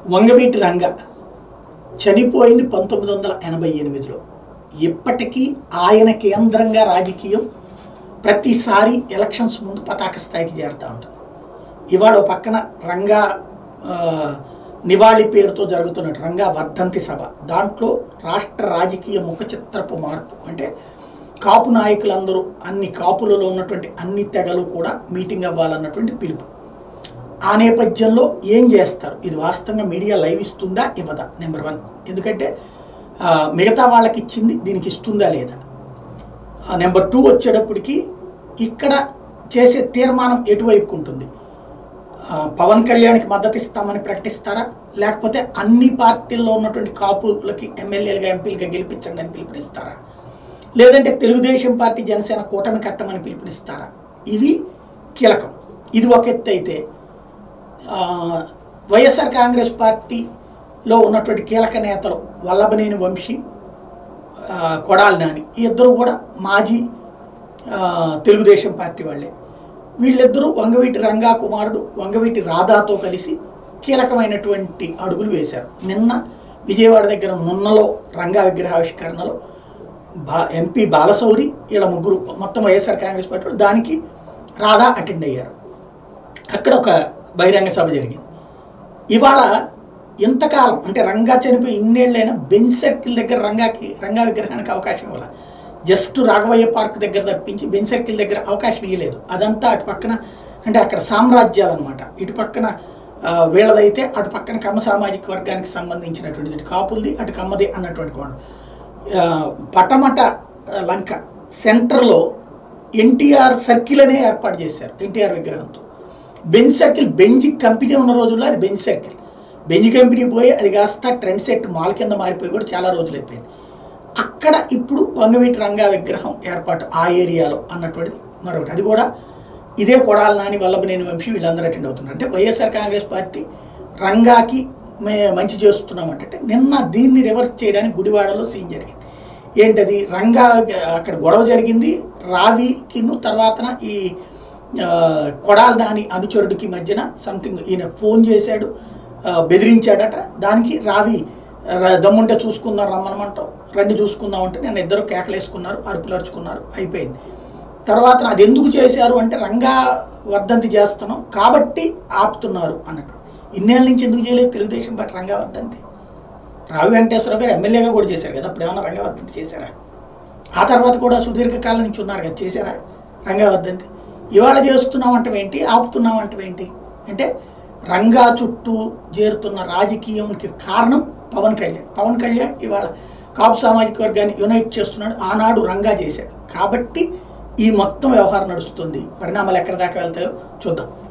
వంగవీటి రంగ చనిపోయింది పంతొమ్మిది వందల ఎనభై ఎనిమిదిలో ఇప్పటికీ ఆయన కేంద్రంగా రాజకీయం ప్రతిసారి ఎలక్షన్స్ ముందు పతాక స్థాయికి చేరుతూ ఉంటుంది ఇవాళ ఓ పక్కన రంగా ఆ, నివాళి పేరుతో జరుగుతున్నట్టు రంగా వర్ధంతి సభ దాంట్లో రాష్ట్ర రాజకీయ ముఖ చిత్రపు మార్పు అంటే కాపు నాయకులందరూ అన్ని కాపులలో ఉన్నటువంటి అన్ని తెగలు కూడా మీటింగ్ అవ్వాలన్నటువంటి పిలుపు ఆ నేపథ్యంలో ఏం చేస్తారు ఇది వాస్తవంగా మీడియా లైవ్ ఇస్తుందా ఇవ్వదా నెంబర్ వన్ ఎందుకంటే ఆ, మిగతా వాళ్ళకి ఇచ్చింది దీనికి ఇస్తుందా లేదా ఆ, నెంబర్ టూ వచ్చేటప్పటికి ఇక్కడ చేసే తీర్మానం ఎటువైపుకు ఉంటుంది ఆ, పవన్ కళ్యాణ్కి మద్దతు ఇస్తామని ప్రకటిస్తారా లేకపోతే అన్ని పార్టీల్లో ఉన్నటువంటి కాపులకి ఎమ్మెల్యేలుగా ఎంపీలుగా గెలిపించండి అని పిలుపునిస్తారా లేదంటే తెలుగుదేశం పార్టీ జనసేన కూటమి కట్టమని పిలుపునిస్తారా ఇవి కీలకం ఇది ఒక ఎత్తు అయితే ఆ, వైఎస్ఆర్ కాంగ్రెస్ పార్టీలో ఉన్నటువంటి కీలక నేతలు వల్లభనేని వంశీ ఆ, కొడాలి నాని ఈ ఇద్దరు కూడా మాజీ ఆ, తెలుగుదేశం పార్టీ వాళ్ళే వీళ్ళిద్దరూ వంగవీటి రంగా కుమారుడు వంగవీటి రాధాతో కలిసి కీలకమైనటువంటి అడుగులు వేశారు నిన్న విజయవాడ దగ్గర నున్నలో రంగా విగ్రహావిష్కరణలో బా ఎంపీ బాలశౌరి వీళ్ళ ముగ్గురు మొత్తం వైఎస్ఆర్ కాంగ్రెస్ పార్టీ వాళ్ళు దానికి రాధా అటెండ్ అయ్యారు అక్కడ ఒక బహిరంగ సభ జరిగింది ఇవాళ ఇంతకాలం అంటే రంగా చనిపోయి ఇన్నేళ్ళైనా బెంచ్ సర్కిల్ దగ్గర రంగాకి రంగా విగ్రహానికి అవకాశం ఇవ్వాల జస్ట్ రాఘవయ్య పార్క్ దగ్గర తప్పించి బెంచ్ సర్కిల్ దగ్గర అవకాశం ఇవ్వలేదు అదంతా అటు పక్కన అంటే అక్కడ సామ్రాజ్యాలు అనమాట ఇటు పక్కన ఆ, వీళ్ళదైతే అటు పక్కన కమ్మ సామాజిక వర్గానికి సంబంధించినటువంటిది ఇటు కాపులది అటు కమ్మది అన్నటువంటి కోణం ఆ, పటమట ఆ, లంక సెంటర్లో ఎన్టీఆర్ సర్కిల్ అనే ఏర్పాటు చేశారు ఎన్టీఆర్ విగ్రహంతో బెంచ్ సర్కిల్ బెంచ్ కంపెనీ ఉన్న రోజుల్లో అది బెంచ్ సర్కిల్ బెంచ్ కంపెనీ పోయి అది కాస్త ట్రెండ్ సెట్ మాల్ కింద మారిపోయి కూడా చాలా రోజులు అయిపోయింది అక్కడ ఇప్పుడు వంగవీటి రంగా విగ్రహం ఏర్పాటు ఆ ఏరియాలో అన్నటువంటిది మరొకటి అది కూడా ఇదే కొడాల నాని వల్లభనేని వంశీ వీళ్ళందరూ అటెండ్ అవుతున్నారు అంటే వైఎస్ఆర్ కాంగ్రెస్ పార్టీ రంగాకి మే మంచి చేస్తున్నామంటే అంటే నిన్న దీన్ని రివర్స్ చేయడానికి గుడివాడలో సీన్ జరిగింది ఏంటది రంగా అక్కడ గొడవ జరిగింది రావికిను తర్వాతన ఈ ఆ, కొడాల దాని అనుచరుడికి మధ్యన సంథింగ్ ఈయన ఫోన్ చేశాడు ఆ, బెదిరించాడట దానికి రావి ర- దమ్ముంటే చూసుకుందాం రమ్మనమంటాం రండి చూసుకుందాం అంటే నేను ఇద్దరు కేకలేసుకున్నారు అరుపులు అరుచుకున్నారు అయిపోయింది తర్వాత అది ఎందుకు చేశారు అంటే రంగా వర్ధంతి చేస్తున్నాం కాబట్టి ఆపుతున్నారు అన్నట్టు ఇన్నేళ్ళ నుంచి ఎందుకు చేయలేదు తెలుగుదేశం పార్టీ రంగా వర్ధంతి రావి వెంకటేశ్వరరావు గారు ఎమ్మెల్యేగా కూడా చేశారు కదా అప్పుడు ఏమన్నా రంగా వర్ధంతి చేశారా ఆ తర్వాత కూడా సుదీర్ఘకాలం నుంచి ఉన్నారు కదా చేశారా రంగా వర్ధంతి ఇవాళ చేస్తున్నాం అంటే ఏంటి ఆపుతున్నాం అంటే ఏంటి అంటే రంగా చుట్టూ చేరుతున్న రాజకీయానికి కారణం పవన్ కళ్యాణ్ పవన్ కళ్యాణ్ ఇవాళ కాపు సామాజిక వర్గాన్ని యునైట్ చేస్తున్నాడు ఆనాడు రంగా చేశాడు కాబట్టి ఈ మొత్తం వ్యవహారం నడుస్తుంది పరిణామాలు ఎక్కడి దాకా వెళ్తాయో చూద్దాం